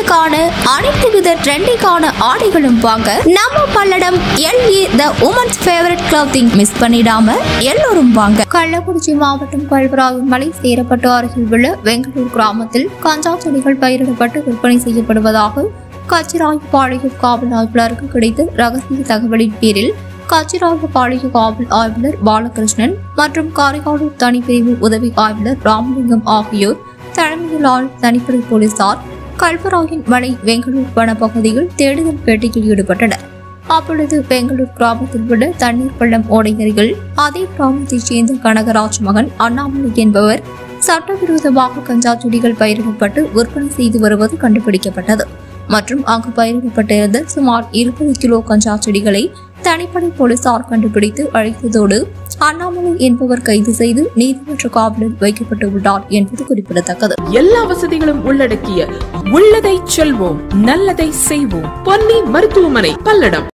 பெண்களுக்கான அனைத்து வித ட்ரெண்டிங்கான ஆடைகளும் வாங்க நம்ம பல்லடம் எல்இ the women's favourite clothing miss பண்ணிடாம எல்லோரும் வாங்க கள்ளக்குறிச்சி மாவட்டம் கல்வராயன் மலை சேரப்பட்டு அருகில் உள்ள வெங்கடூர் கிராமத்தில் கஞ்சா செடிகள் பயிரிடப்பட்டு விற்பனை செய்யப்படுவதாக கச்சிராயபாளையம் காவல் ஆய்வாளருக்கு கிடைத்த ரகசிய தகவலின் பேரில் கச்சிராயபாளைய காவல் ஆய்வாளர் பாலகிருஷ்ணன் மற்றும் காரைக்காலூர் தனிப்பிரிவு உதவி ஆய்வாளர் ராமலிங்கம் ஆகியோர் தலைமையிலான தனிப்படை போலீசார் கல்வராயன் மலை வெங்கலூர் வனப்பகுதியில் தேடுதல் வேட்டையில் ஈடுபட்டனர் அப்பொழுது பெங்களூர் கிராமத்தில் உள்ள தண்ணீர் பள்ளம் ஓடையருகில் அதே கிராமத்தைச் சேர்ந்த கனகராஜ் மகன் அண்ணாமலை என்பவர் சட்டவிரோதமாக கஞ்சா செடிகள் பயிரிடப்பட்டு விற்பனை செய்து வருவது கண்டுபிடிக்கப்பட்டது மற்றும் அங்கு பயிரிடப்பட்டிருந்த சுமார் இருபது கிலோ கஞ்சா செடிகளை தனிப்படை போலீசார் கண்டுபிடித்து அழைத்ததோடு அண்ணாமலை என்பவர் கைது செய்து நீதிமன்ற காவலில் வைக்கப்பட்டு உள்ளார் என்பது குறிப்பிடத்தக்கது எல்லா வசதிகளும் உள்ளடக்கிய உள்ளதை செல்வோம் நல்லதை செய்வோம் பொன்னி மருத்துவமனை பல்லடம்